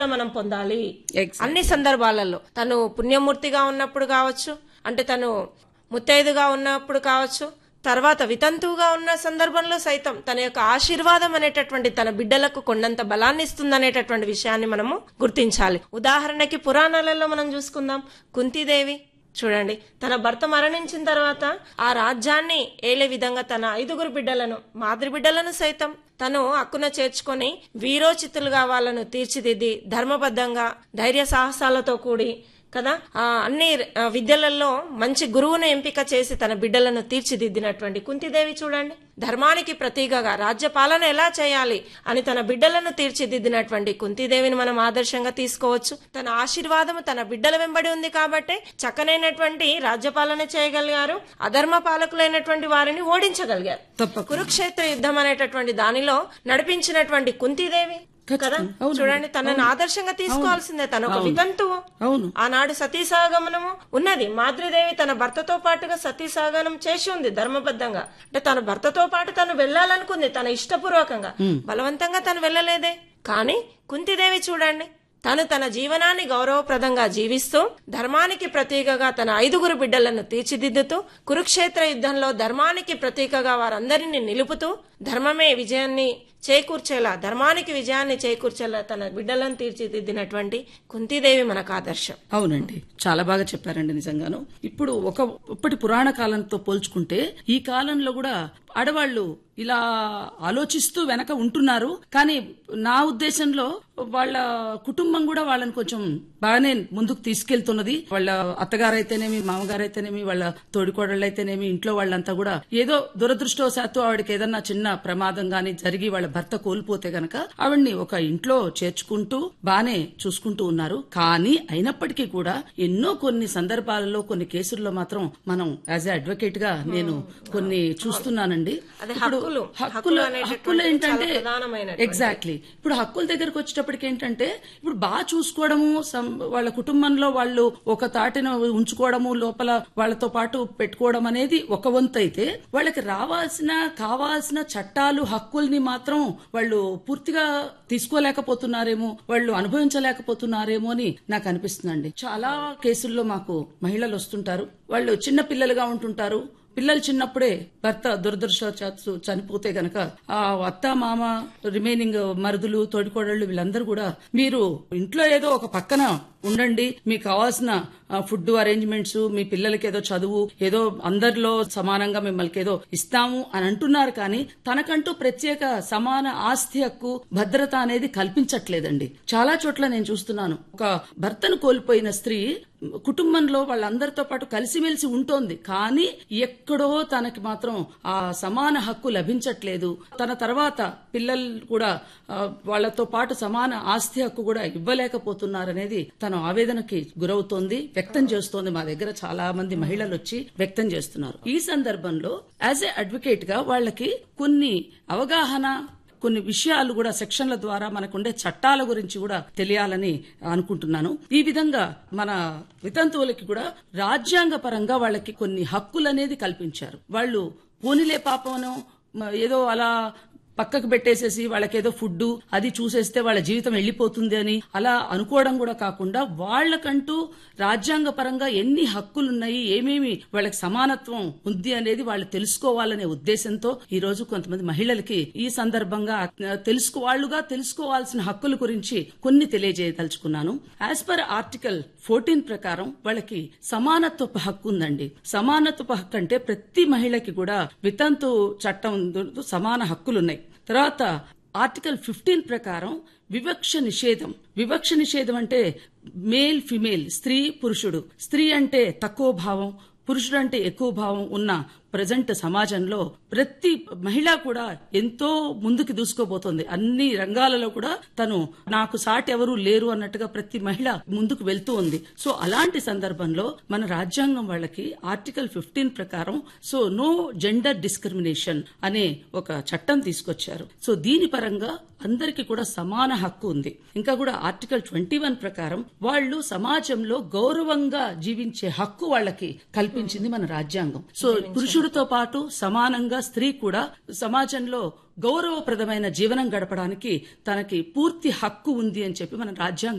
మనం పొందాలి Exactly. అన్ని సందర్భాలలో తను పుణ్యమూర్తిగా ఉన్నప్పుడు కావచ్చు అంటే తను ముత్తైదుగా ఉన్నప్పుడు కావచ్చు తర్వాత వితంతువుగా ఉన్న సందర్భంలో సైతం తన యొక్క ఆశీర్వాదం అనేటటువంటి తన బిడ్డలకు కొండంత బలాన్ని ఇస్తుందనేటటువంటి విషయాన్ని మనము గుర్తించాలి ఉదాహరణకి పురాణాలలో మనం చూసుకుందాం కుంతీదేవి చూడండి తన భర్త మరణించిన తర్వాత ఆ రాజ్యాన్ని ఏలే విధంగా తన ఐదుగురు బిడ్డలను మాతృ బిడ్డలను సైతం తను అక్కున చేర్చుకొని వీరోచితులుగా వాళ్ళను తీర్చిదిద్ది ధర్మబద్ధంగా ధైర్య సాహసాలతో కూడి కదా ఆ అన్ని ఆ, విద్యలలో మంచి గురువును ఎంపిక చేసి తన బిడ్డలను తీర్చిదిద్దినటువంటి కుంతిదేవి చూడండి ధర్మానికి ప్రతీకగా రాజ్య పాలన ఎలా చేయాలి అని తన బిడ్డలను తీర్చిదిద్దినటువంటి కుంతిదేవిని మనం ఆదర్శంగా తీసుకోవచ్చు తన ఆశీర్వాదము తన బిడ్డల వెంబడి ఉంది కాబట్టి చక్కనైనటువంటి రాజ్యపాలన చేయగలిగారు అధర్మ పాలకులైనటువంటి వారిని ఓడించగలిగారు తప్పకుండా. కురుక్షేత్ర యుద్ధం అనేటటువంటి దానిలో నడిపించినటువంటి కుంతిదేవి కదా ఖచ్చితంగా. అవునండి. చూడండి తనను ఆదర్శంగా తీసుకోవాల్సిందే తన ఒక వితంతువు అవును ఆనాడు సతీ సహగమనము ఉన్నది మాతృదేవి తన భర్తతో పాటుగా సతీ సహగమనం చేసి ఉంది ధర్మబద్ధంగా అంటే తన భర్తతో పాటు తను వెళ్ళాలనుకుంది తన ఇష్టపూర్వకంగా బలవంతంగా తను వెళ్ళలేదే కానీ కుంతిదేవి చూడండి తను తన జీవనాన్ని గౌరవప్రదంగా జీవిస్తూ ధర్మానికి ప్రతీకగా తన ఐదుగురు బిడ్డలను తీర్చిదిద్దుతూ కురుక్షేత్ర యుద్ధంలో ధర్మానికి ప్రతీకగా వారందరినీ నిలుపుతూ ధర్మమే విజయాన్ని చేకూర్చేలా ధర్మానికి విజయాన్ని చేకూర్చేలా తన బిడ్డలను తీర్చిదిద్దినటువంటి కుంతీదేవి మనకు ఆదర్శం అవునండి చాలా బాగా చెప్పారండి నిజంగాను ఇప్పుడు ఒక ఇప్పటి పురాణ కాలంతో పోల్చుకుంటే ఈ కాలంలో కూడా ఆడవాళ్లు ఇలా ఆలోచిస్తూ వెనక ఉంటున్నారు కానీ నా ఉద్దేశంలో వాళ్ళ కుటుంబం కూడా వాళ్ళని కొంచెం బాగానే ముందుకు తీసుకెళ్తున్నది వాళ్ళ అత్తగారైతేనేమి మామగారైతేనేమి వాళ్ళ తోడికోడళ్ళు అయితేనేమి ఇంట్లో వాళ్ళంతా కూడా ఏదో దురదృష్టవశాత్తు ఆవిడకి ఏదన్నా చిన్న ప్రమాదం గాని జరిగి వాళ్ళ భర్త కోల్పోతే గనక ఆవిడ్ని ఒక ఇంట్లో చేర్చుకుంటూ బానే చూసుకుంటూ ఉన్నారు కానీ అయినప్పటికీ కూడా ఎన్నో కొన్ని సందర్భాలలో కొన్ని కేసుల్లో మాత్రం మనం యాజ్ ఎ అడ్వకేట్ గా నేను కొన్ని చూస్తున్నానండి అదే ఇప్పుడు హక్కులు. హక్కులు హక్కులు అనేటటువంటిది హక్కులు ఏంటంటే చాలా ప్రధానమైనటువంటిది. ఎగ్జాక్ట్లీ ఇప్పుడు హక్కుల దగ్గరకు వచ్చేటప్పటికి ఏంటంటే ఇప్పుడు బాగా చూసుకోవడము సం- వాళ్ళ కుటుంబంలో వాళ్ళు ఒక తాటిన ఉంచుకోవడము లోపల వాళ్ళతో పాటు పెట్టుకోవడం అనేది ఒక వంతు అయితే వాళ్ళకి రావాల్సిన కావాల్సిన చట్టాలు హక్కుల్ని మాత్రం వాళ్ళు పూర్తిగా తీసుకోలేకపోతున్నారేమో వాళ్ళు అనుభవించలేకపోతున్నారేమో అని నాకు అనిపిస్తుందండి చాలా కేసుల్లో మాకు మహిళలు వస్తుంటారు వాళ్ళు చిన్న పిల్లలుగా ఉంటుంటారు పిల్లలు చిన్నప్పుడే భర్త దురదృష్టవశాత్తు చనిపోతే గనక ఆ అత్త మామ రిమైనింగ్ మరుదులు తోడికోడళ్ళు వీళ్ళందరూ కూడా మీరు ఇంట్లో ఏదో ఒక పక్కన ఉండండి మీకు కావాల్సిన ఫుడ్ అరేంజ్మెంట్స్ మీ పిల్లలకి ఏదో చదువు ఏదో అందరిలో సమానంగా మిమ్మల్ని ఏదో ఇస్తాము అని అంటున్నారు కానీ తనకంటూ ప్రత్యేక సమాన ఆస్తి హక్కు భద్రత అనేది కల్పించట్లేదండి చాలా చోట్ల నేను చూస్తున్నాను ఒక భర్తను కోల్పోయిన స్త్రీ కుటుంబంలో వాళ్ళందరితో పాటు కలిసిమెలిసి ఉంటోంది కానీ ఎక్కడో తనకి మాత్రం ఆ సమాన హక్కు లభించట్లేదు తన తర్వాత పిల్లలు కూడా ఆ, వాళ్ళతో పాటు సమాన ఆస్తి హక్కు కూడా ఇవ్వలేకపోతున్నారనేది తన ఆవేదనకి గురవుతోంది వ్యక్తం చేస్తోంది మా దగ్గర చాలా మంది మహిళలు వచ్చి వ్యక్తం చేస్తున్నారు ఈ సందర్భంలో యాజ్ ఎ అడ్వకేట్ గా వాళ్ళకి కొన్ని అవగాహన కొన్ని విషయాలు కూడా సెక్షన్ల ద్వారా మనకుండే చట్టాల గురించి కూడా తెలియాలని అనుకుంటున్నాను ఈ విధంగా మన వితంతువులకి కూడా రాజ్యాంగ పరంగా వాళ్ళకి కొన్ని హక్కులు అనేది కల్పించారు వాళ్ళు పోనిలే పాపమనో మ- ఏదో అలా పక్కకు పెట్టేసేసి వాళ్ళకేదో ఫుడ్ అది చూసేస్తే వాళ్ళ జీవితం వెళ్ళిపోతుంది అని అలా అనుకోవడం కూడా కాకుండా వాళ్ళకంటూ రాజ్యాంగ పరంగా ఎన్ని హక్కులున్నాయి ఏమేమి వాళ్ళకి సమానత్వం ఉంది అనేది వాళ్ళు తెలుసుకోవాలనే ఉద్దేశంతో ఈ రోజు కొంతమంది మహిళలకి ఈ సందర్భంగా ఆ, తెలుసుకో వాళ్ళుగా తెలుసుకోవాల్సిన హక్కుల గురించి కొన్ని తెలియజేయదలుచుకున్నాను యాజ్ పర్ ఆర్టికల్ ఫోర్టీన్ ప్రకారం వాళ్ళకి సమానత్వపు హక్కు ఉందండి సమానత్వపు హక్కు అంటే ప్రతి మహిళకి కూడా వితంతు చట్టం దు- సమాన హక్కులున్నాయి తర్వాత ఆర్టికల్ ఫిఫ్టీన్ ప్రకారం వివక్ష నిషేధం వివక్ష నిషేధం అంటే మేల్ ఫిమేల్ స్త్రీ పురుషుడు స్త్రీ అంటే తక్కువ భావం పురుషుడు అంటే ఎక్కువ భావం ఉన్న ప్రజెంట్ సమాజంలో ప్రతి మహిళ కూడా ఎంతో ముందుకు దూసుకోబోతోంది అన్ని రంగాలలో కూడా తను నాకు సాటి ఎవరు లేరు అన్నట్టుగా ప్రతి మహిళ ముందుకు వెళ్తూ ఉంది సో అలాంటి సందర్భంలో మన రాజ్యాంగం వాళ్ళకి ఆర్టికల్ ఫిఫ్టీన్ ప్రకారం సో నో జెండర్ డిస్క్రిమినేషన్ అనే ఒక చట్టం తీసుకొచ్చారు సో దీని పరంగా అందరికీ కూడా సమాన హక్కు ఉంది ఇంకా కూడా ఆర్టికల్ ట్వంటీ వన్ ప్రకారం వాళ్ళు సమాజంలో గౌరవంగా జీవించే హక్కు వాళ్ళకి కల్పించింది మన రాజ్యాంగం సో పురుషుడు పురుషుడితో పాటు సమానంగా స్త్రీ కూడా సమాజంలో గౌరవప్రదమైన జీవనం గడపడానికి తనకి పూర్తి హక్కు ఉంది అని చెప్పి మన రాజ్యాంగం